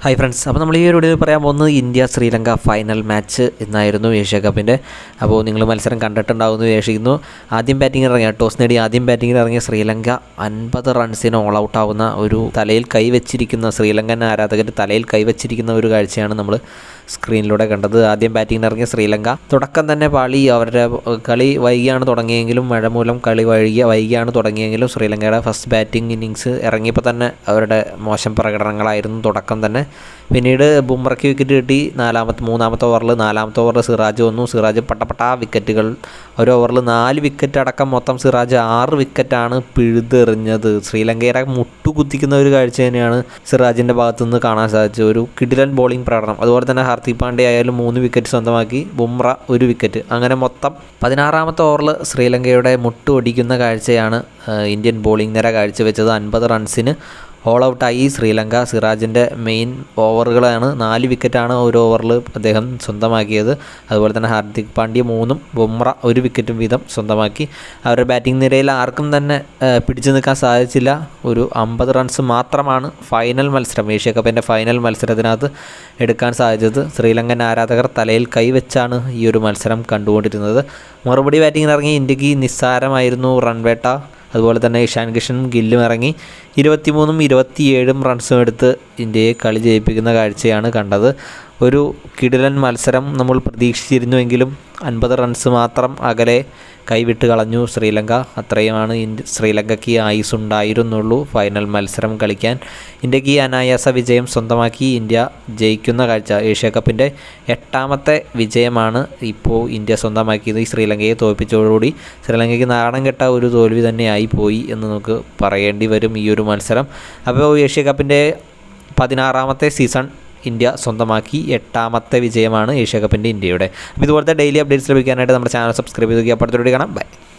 hi friends അപ്പോൾ നമ്മൾ ഈ ഒരു വീഡിയോയിൽ പറയാൻ പോകുന്നത് ഇന്ത്യ ശ്രീലങ്ക ഫൈനൽ മാച്ച് എന്നായിരുന്നു ഏഷ്യ കപ്പിൻ്റെ അപ്പോൾ നിങ്ങൾ മത്സരം കണ്ടിട്ടുണ്ടാവുമെന്ന് വിചാരിക്കുന്നു ആദ്യം ബാറ്റിംഗിൽ ഇറങ്ങിയ ടോസ് നേടി ആദ്യം ബാറ്റിംഗിൽ ഇറങ്ങിയ ശ്രീലങ്ക അൻപത് റൺസിന് ഓൾ ഔട്ട് ആവുന്ന ഒരു തലയിൽ കൈവച്ചിരിക്കുന്ന ശ്രീലങ്കൻ ആരാധകർ തലയിൽ കൈവച്ചിരിക്കുന്ന ഒരു കാഴ്ചയാണ് നമ്മൾ സ്ക്രീനിലൂടെ കണ്ടത് ആദ്യം ബാറ്റിംഗിന് ഇറങ്ങിയ ശ്രീലങ്ക തുടക്കം തന്നെ പാളി അവരുടെ കളി വൈകിയാണ് തുടങ്ങിയെങ്കിലും മഴ മൂലം കളി വൈകിയ വൈകിയാണ് തുടങ്ങിയെങ്കിലും ശ്രീലങ്കയുടെ ഫസ്റ്റ് ബാറ്റിംഗ് ഇന്നിങ്സ് ഇറങ്ങിയപ്പോൾ തന്നെ അവരുടെ മോശം പ്രകടനങ്ങളായിരുന്നു തുടക്കം തന്നെ പിന്നീട് ബുംറയ്ക്ക് വിക്കറ്റ് കിട്ടി നാലാമത്തെ മൂന്നാമത്തെ ഓവറിൽ നാലാമത്തെ ഓവറിൽ സിറാജ് വന്നു സിറാജ് പട്ടപ്പട്ടാ വിക്കറ്റുകൾ ഒരു ഓവറിൽ നാല് വിക്കറ്റ് അടക്കം മൊത്തം സിറാജ് ആറ് വിക്കറ്റാണ് പിഴുതെറിഞ്ഞത് ശ്രീലങ്കയുടെ മുട്ടുകുത്തിക്കുന്ന ഒരു കാഴ്ച തന്നെയാണ് സിറാജിൻ്റെ ഭാഗത്തുനിന്ന് കാണാൻ സാധിച്ചത് ഒരു കിടിലൻ ബോളിംഗ് പ്രകടനം അതുപോലെ തന്നെ ഹാർദിക് പാണ്ഡ്യ ആയാലും മൂന്ന് വിക്കറ്റ് സ്വന്തമാക്കി ബുംറ ഒരു വിക്കറ്റ് അങ്ങനെ മൊത്തം പതിനാറാമത്തെ ഓവറിൽ ശ്രീലങ്കയുടെ മുട്ട് ഒടിക്കുന്ന കാഴ്ചയാണ് ആ, ഇന്ത്യൻ ബോളിംഗ് നിര കാഴ്ചവെച്ചത് അൻപത് റൺസിന് ഓൾ ഔട്ടായി ശ്രീലങ്ക സിറാജിൻ്റെ മെയിൻ ഓവറുകളാണ് നാല് വിക്കറ്റാണ് ഒരു ഓവറിൽ അദ്ദേഹം സ്വന്തമാക്കിയത് അതുപോലെ തന്നെ ഹാർദിക് പാണ്ഡ്യ മൂന്നും ബുംറ ഒരു വിക്കറ്റും വീതം സ്വന്തമാക്കി അവരുടെ ബാറ്റിംഗ് നിരയിൽ ആർക്കും തന്നെ ആ, പിടിച്ചു നിൽക്കാൻ സാധിച്ചില്ല ഒരു അമ്പത് റൺസ് മാത്രമാണ് ഫൈനൽ മത്സരം ഏഷ്യ കപ്പിൻ്റെ ഫൈനൽ മത്സരത്തിനകത്ത് എടുക്കാൻ സാധിച്ചത് ശ്രീലങ്കൻ ആരാധകർ തലയിൽ കൈവച്ചാണ് ഈ ഒരു മത്സരം കണ്ടുകൊണ്ടിരുന്നത് മറുപടി ബാറ്റിങ്ങിന് ഇറങ്ങി ഇന്ത്യക്ക് നിസ്സാരമായിരുന്നു റൺവേട്ട അതുപോലെ തന്നെ ഇഷാൻ കിഷനും ഗില്ലും ഇറങ്ങി ഇരുപത്തിമൂന്നും ഇരുപത്തിയേഴും റൺസും എടുത്ത് ഇന്ത്യയെ കളി ജയിപ്പിക്കുന്ന കാഴ്ചയാണ് കണ്ടത് ഒരു കിടിലൻ മത്സരം നമ്മൾ പ്രതീക്ഷിച്ചിരുന്നുവെങ്കിലും അൻപത് റൺസ് മാത്രം അകലെ കൈവിട്ട് കളഞ്ഞു ശ്രീലങ്ക അത്രയുമാണ് ഇന്ത്യ ശ്രീലങ്കയ്ക്ക് ആയുസ് ഉണ്ടായിരുന്നുള്ളൂ ഫൈനൽ മത്സരം കളിക്കാൻ ഇന്ത്യക്ക് ഈ അനായാസ വിജയം സ്വന്തമാക്കി ഇന്ത്യ ജയിക്കുന്ന കാഴ്ച ഏഷ്യ കപ്പിൻ്റെ എട്ടാമത്തെ വിജയമാണ് ഇപ്പോൾ ഇന്ത്യ സ്വന്തമാക്കിയത് ഈ ശ്രീലങ്കയെ തോൽപ്പിച്ചതോടുകൂടി ശ്രീലങ്കയ്ക്ക് നാണം കെട്ട ഒരു തോൽവി തന്നെയായി പോയി എന്ന് നമുക്ക് പറയേണ്ടി വരും ഈ ഒരു മത്സരം അപ്പോൾ ഏഷ്യ കപ്പിൻ്റെ പതിനാറാമത്തെ സീസൺ ഇന്ത്യ സ്വന്തമാക്കി എട്ടാമത്തെ വിജയമാണ് ഏഷ്യ കപ്പിൻ്റെ ഇന്ത്യയുടെ അപ്പോൾ ഇതുപോലത്തെ ഡെയിലി അപ്ഡേറ്റ്സ് ലഭിക്കാനായിട്ട് നമ്മുടെ ചാനൽ സബ്സ്ക്രൈബ് ചെയ്ത് അപ്പോഴത്തോടെ കാണാം ബൈ